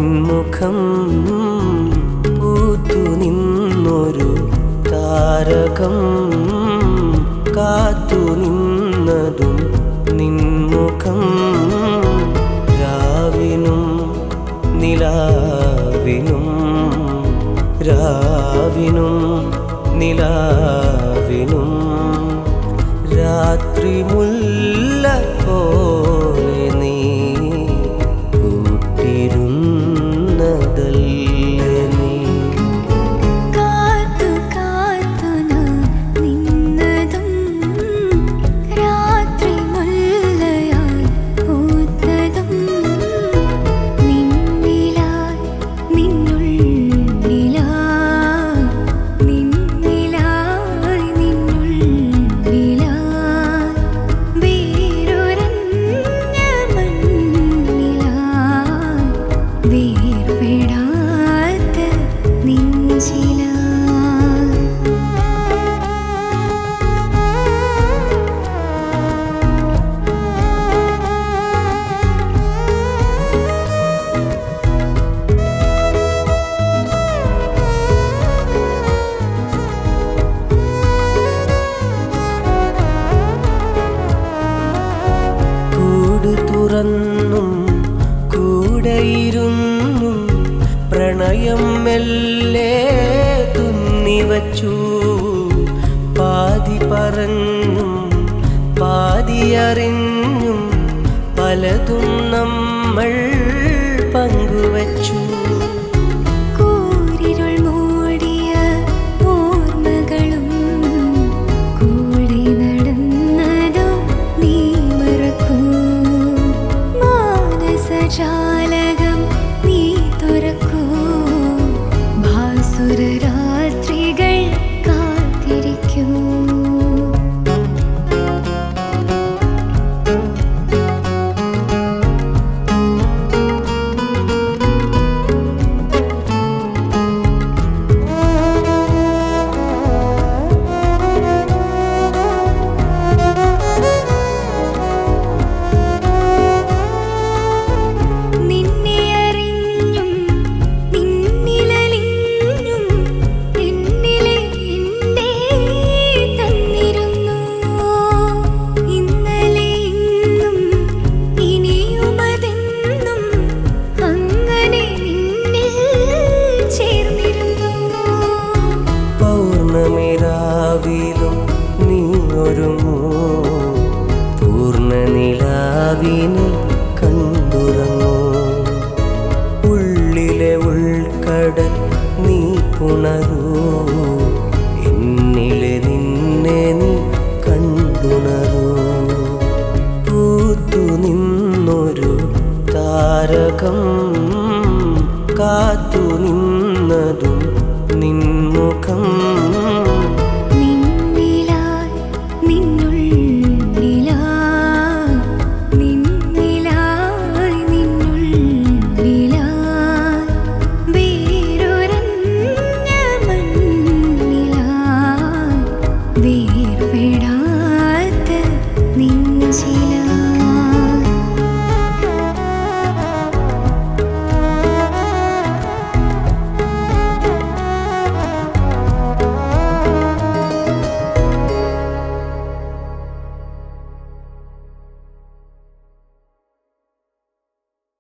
നിൻമുഖം പൂത്തു നിന്നൊരു താരകം കാത്തു നിന്നതും നിൻമുഖം രാവിനും നിലാവിനും രാവിനും നിലാവിനും രാത്രി മുല്ല പോലെ നീ കൂട്ടിരുന്നതല്ലേ നീ കാത്തു കാത്തു ഞാൻ നിന്നതും രാത്രി മുല്ലയായി പൂത്തതും നിന്നിലായി നിന്നുള്ളിലായി നിന്നിലായി നിന്നുള്ളിലായി വേരൊരഞ്ഞ മണ്ണിലായി വേർപെടാത്ത നെഞ്ചിലായി കൂട് തുറന്നും കൂടെയിരുന്നും പ്രണയം മെല്ലെ തുന്നിവച്ചു പാതി പറഞ്ഞും പാതി അറിഞ്ഞും പലതും നമ്മൾ പങ്കുവച്ചു കൂരിരുൾ മൂടിയ ഓർമ്മകളും കൂടി നടന്നതോ നീ മറക്കൂ മാനസജാലകം നീ തുറക്കൂ ഭാസുര രാത്രികൾ കാത്തിരിക്കൂ നിന്നെ അറിഞ്ഞും നിന്നിലലിഞ്ഞും എന്നിലെ എന്നെ തന്നിരുന്നു ഇന്നലെ ഇന്നും ഇനിയുമതെന്നും അങ്ങനെ നിന്നിൽ ചേർന്നിരുന്നു പൗർണമിരാവിലും നീ ഒരുങ്ങൂ പൂർണ്ണ നിലാവിനെ കണ്ടുറങ്ങൂ ഉള്ളിലെ ഉൾക്കടൽ നീ പുണരൂ എന്നിലെ നിന്നെ നീ കണ്ടുണരൂ പൂത്തു നിന്നൊരു താരകം കാത്തു നിന്നതും നിൻമുഖം നിന്നിലായി നിന്നുള്ളിലായി നിന്നിലായി നിന്നുള്ളിലായി വേരൊരഞ്ഞ മണ്ണിലായി വേർപെടാത്ത നെഞ്ചിലായി